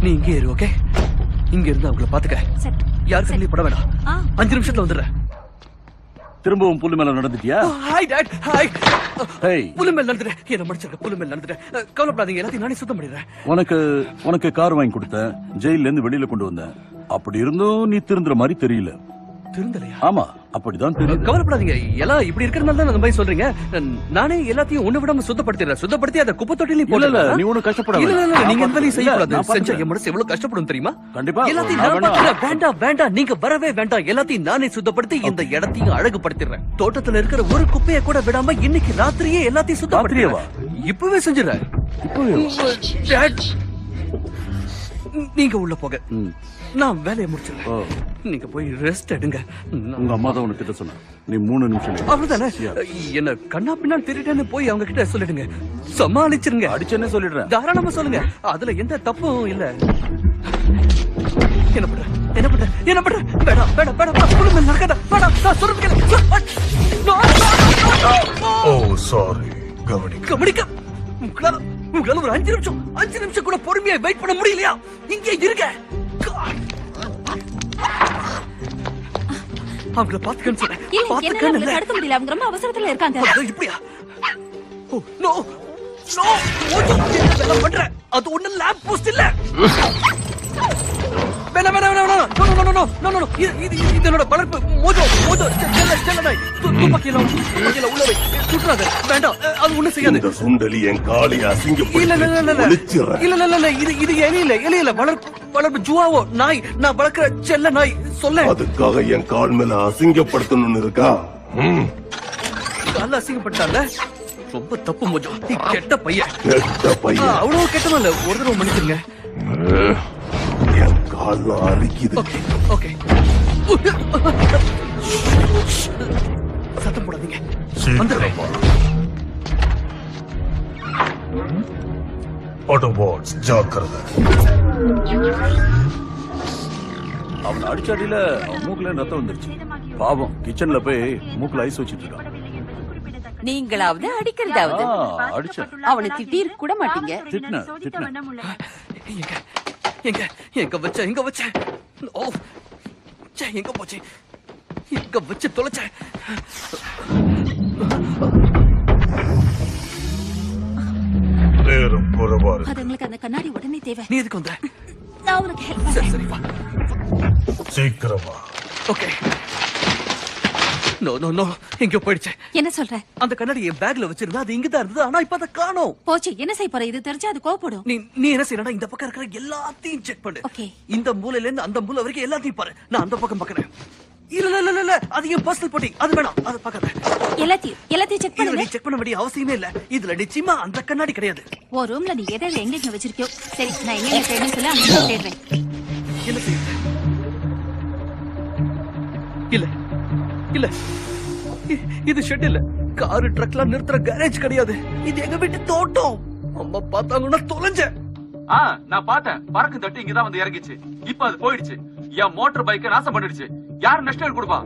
நீ இங்கே இரு ஓகே இங்க இருந்து அவங்கள பாத்துக்க சரி யார் கண்ணிலையும் பட வேண்டாம் ஆ அஞ்சு நிமிஷத்துல வந்துடுறேன் திரும்பவும் புல்லு மேல நடந்துட்டியா ஹாய் டாட் ஹாய் ஹேய் புல்லு மேல் நடந்துட்டேன் என்ன மன்னிச்சிருக்க புல்லு மேல் நடந்துட்டேன் அஹ், கவலைப்படாதீங்க எல்லாத்தையும் நானே சுத்தம் பண்ணிடுறேன் உனக்கு உனக்கு கார் வாங்கி கொடுத்தேன் ஜெயில இருந்து வெளியில கொண்டு வந்தேன் அப்படி இருந்தும் நீ திருந்துற மாதிரி தெரியல திருந்தலையா ஆமா அப்படிதான் தெரியுது கவலைப்படாதீங்க எல்லாம் இப்படி இருக்கிறனால தான் அந்த மாதிரி சொல்றீங்க நானே எல்லாத்தையும் ஒண்ணு விடாம சுத்தப்படுத்திடுறேன் சுத்தப்படுத்தி அதை குப்பை தொட்டிலையும் இல்ல இல்ல போடல நீ ஒண்ணும் கஷ்டப்பட இல்ல இல்ல இல்ல வேண்டாம். நீங்க எந்த வேலையும் இல்ல, செய்யக்கூடாது நான் செஞ்சா பாத்துக்கிறேன். என் மனசு எவ்வளவு கஷ்டப்படும் தெரியுமா கண்டிப்பா. எல்லாத்தையும் நான் நான் வேணா- பாத்துக்கிறேன். வேண்டாம் வேண்டாம் நீங்க வரவே வேண்டாம் எல்லாத்தையும் நானே சுத்தப்படுத்தி இந்த இடத்தையும் அழகுபடுத்திடுறேன் தோட்டத்துல இருக்கிற ஒரு குப்பையை கூட விடாம இன்னைக்கு ராத்திரியே எல்லாத்தையும் சுத்தப்படுத்திடுறேன் இப்பவே செஞ்சிடறேன் Dad, நீங்க உள்ள போக ம். நான் வேலையை ஓ. முடிச்சிடுறேன் நீங்க போய் ரெஸ்ட் எடுங்க நான் உங்க அம்மா தான் உனக்கு கிட்ட சொன்ன நீ மூணு நிமிஷம் இரு. அவ்வளவுதானே என்ன கண்ணா பின்னா திருட்டேன்னு போய் அவங்க கிட்ட சொல்லிடுங்க சமாளிச்சிருங்க அடிச்சேன்னே சொல்லிடுறேன் தாராளமா சொல்லுங்க அதுல எந்த தப்பும் இல்ல என்ன பண்ற என்ன பண்ற என்ன பண்ற வேணாம் வேணாம் வேணாம் வேணாம் குடும்பம் மேல நடக்காத வேணாம் நான் சொல்றது கேளு No, no, no, no. Oh sorry கவனிக்க கவனிக்க உங்களால உங்களால ஒரு அஞ்சு நிமிஷம் அஞ்சு நிமிஷம் கூட பொறுமையா வெயிட் பண்ண முடியலையா இங்கே இருங்க God. அவங்கள பாத்துக்கன்னு சொன்னேன் இல்ல என்னால பாத்துக்கன்னு அவங்களை இல்ல தடுக்க முடியல அவங்க ரொம்ப அவசரத்துல இருக்காங்க அதோ இப்படியா ஓ நோ நோ ஓஜோ என்ன பண்ற அது ஒண்ணு லேம்ப் போஸ்ட் இல்ல வேணா வேணா வேணா வேணா no no no no no no இது இது இது என்னோட வளர்ப்பு மோஜோ மோஜோ செல்ல செல்ல நாய் து- துப்பாக்கியில துப்பாக்கியில உள்ள வை சுற்றாத வேண்டாம் அது ஒண்ணு செய்யாது இந்த சுண்டலி என் காலை இல்ல இல்ல இல்ல இல்ல இல்ல அசிங்கப்படுத்தி இல்ல இல்ல இல்ல இது இது எலி இல்ல எலி இல்ல வளர்ப்பு வளர்ப்பு ஜுவாவோ நாய் நான் வளர்க்கிற செல்ல நாய் சொல்ல அதுக்காக என் கால் மேல அசிங்கப்படுத்தணும்னு இருக்கா ம், கால அசிங்கப்பட்டால ரொம்ப தப்பு மோஜோ நீ கெட்ட பையன் கெட்ட ஆ, பையன் அவ்வளவு கெட்டதும் இல்ல ஒரு தடவை மன்னிச்சிருங்க என் கால் அரிக்குது ஓகே ஓகே சத்தம் போடாதீங்க வந்துடுறேன் ஆட்டோபாட்ஸ் ஜாக்கிரதை அவன் அடிச்ச அடியில அவன் மூக்குல ரத்தம் வந்துருச்சு பாவம் கிச்சன்ல போய் மூக்குல ஐஸ் வச்சிட்டு இருக்கான் நீங்களாவது அடிக்கிறதாவது ஆ, அடிச்சேன் அவனை திட்டிருக்க கூட மாட்டீங்க திட்டின திட்டின எங்க எங்க எங்க வச்ச எங்க வச்ச ஓ ச்சே, எங்க போச்சு எங்க வச்சு தொலைச்ச நேரம் குறைவா இருக்கு அது உங்களுக்கு அந்த கண்ணாடி உடனே தேவை நீ எதுக்கு வந்த நான் உனக்கு ஹெல்ப் சரி சரி வா சீக்கிரமா ஓகே நோ நோ நோ எங்க போயிடுச்சு என்ன சொல்ற அந்த கண்ணாடி என் பேக்ல வச்சிருந்தா அது இங்க தான் இருந்தது ஆனா இப்ப அதை காணோம் போச்சு என்ன செய்ய போற இது தெரிஞ்சா அது கோவப்படும் நீ நீ என்ன செய்யறா இந்த பக்கம் இருக்கிற எல்லாத்தையும் செக் பண்ணு Okay. இந்த மூலையில இருந்து அந்த மூலை வரைக்கும் எல்லாத்தையும் பாரு நான் அந்த பக்கம் பாக்குறேன் இல்ல இல்ல இல்ல இல்ல அது என் பர்சனல் போட்டி அது வேணாம் அது பார்க்காத எல்லாத்தையும் எல்லாத்தையும் செக் இதுல நீ பண்ணுங்க செக் பண்ண வேண்டிய அவசியமே இல்ல இதுல நிச்சயமா அந்த கண்ணாடி கிடையாது ஓ ரூம்ல நீ எதை எங்க எங்க வச்சிருக்கியோ சரி நான் எங்க எங்க தேடுன்னு சொல்லி அங்க போய் தேடுறேன் என்ன செய்யுது இல்ல இல்ல இ- இது ஷெட் இல்ல காரு ட்ரக்லாம் நிறுத்துற கேரேஜ் கிடையாது இது எங்க வீட்டு தோட்டம் அம்மா பார்த்தாங்கன்னா தொலைஞ்சேன் ஆ நான் பார்த்தேன் பறக்கும் தட்டு இங்கதான் வந்து இறங்கிச்சு இப்ப அது போயிடுச்சு என் மோட்டார் பைக்கை நாசம் பண்ணிடுச்சு யார் நஷ்டம் கொடுப்பா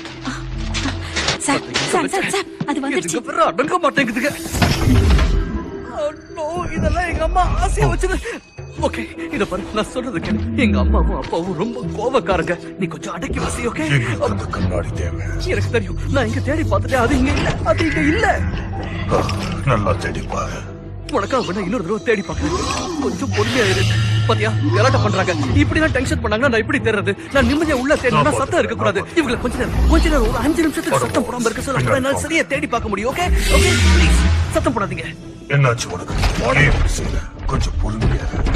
சார் சார் சார் சார் அது வந்துருச்சு இதுக்கு பிறகு அடங்க மாட்டேங்குதுங்க Oh no, இதெல்லாம் எங்க அம்மா ஆசையா வச்சது ஓகே இத பாரு நான் சொல்றது கேளு எங்க அம்மாவும் அப்பாவும் ரொம்ப கோவக்காரங்க நீ கொஞ்சம் அடக்கி வசி ஓகே எங்களுக்கு அந்த கண்ணாடி தேவை எனக்கு தெரியும் நான் இங்க தேடி பார்த்துட்டேன் அது இங்க இல்ல அது இங்க இல்ல ஆ, நல்லா தேடி பாரு உனக்காக வேணா இன்னொரு தடவை தேடி பார்க்கறேன் கொஞ்சம் பொறுமையா இரு பாத்தியா கலாட்டா பண்றாங்க இப்படி எல்லாம் டென்ஷன் பண்ணாங்கன்னா நான் எப்படி தேடுறது நான் நிம்மதியா உள்ள தேடினா சத்தம் இருக்க கூடாது இவங்களை கொஞ்ச நேரம் கொஞ்ச நேரம் ஒரு அஞ்சு நிமிஷத்துக்கு சத்தம் போடாம இருக்க சொல்ல அப்பதான் என்னால சரியா தேடி பார்க்க முடியும் ஓகே ஓகே ப்ளீஸ் சத்தம் போடாதீங்க என்னாச்சு உனக்கு உடனே இப்படி செய்யல கொஞ்சம் பொறுமையா இரு.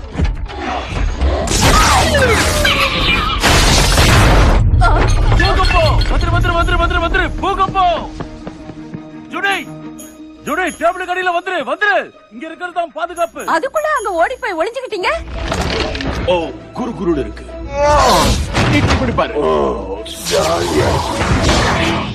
பூகம்போ வந்துரு வந்துரு வந்துரு வந்துரு வந்துரு பூகம்போ ஜுடை ஜுடை டேபிள் கடையில வந்துரு வந்துரு இங்க இருக்கிறது தான் பாதுகாப்பு அதுக்குள்ள அங்க ஓடி போய் ஒளிஞ்சுக்கிட்டீங்க ஓ குரு குருடு இருக்கு இப்படி பாரு ஓ ஜாலியா இருக்கு.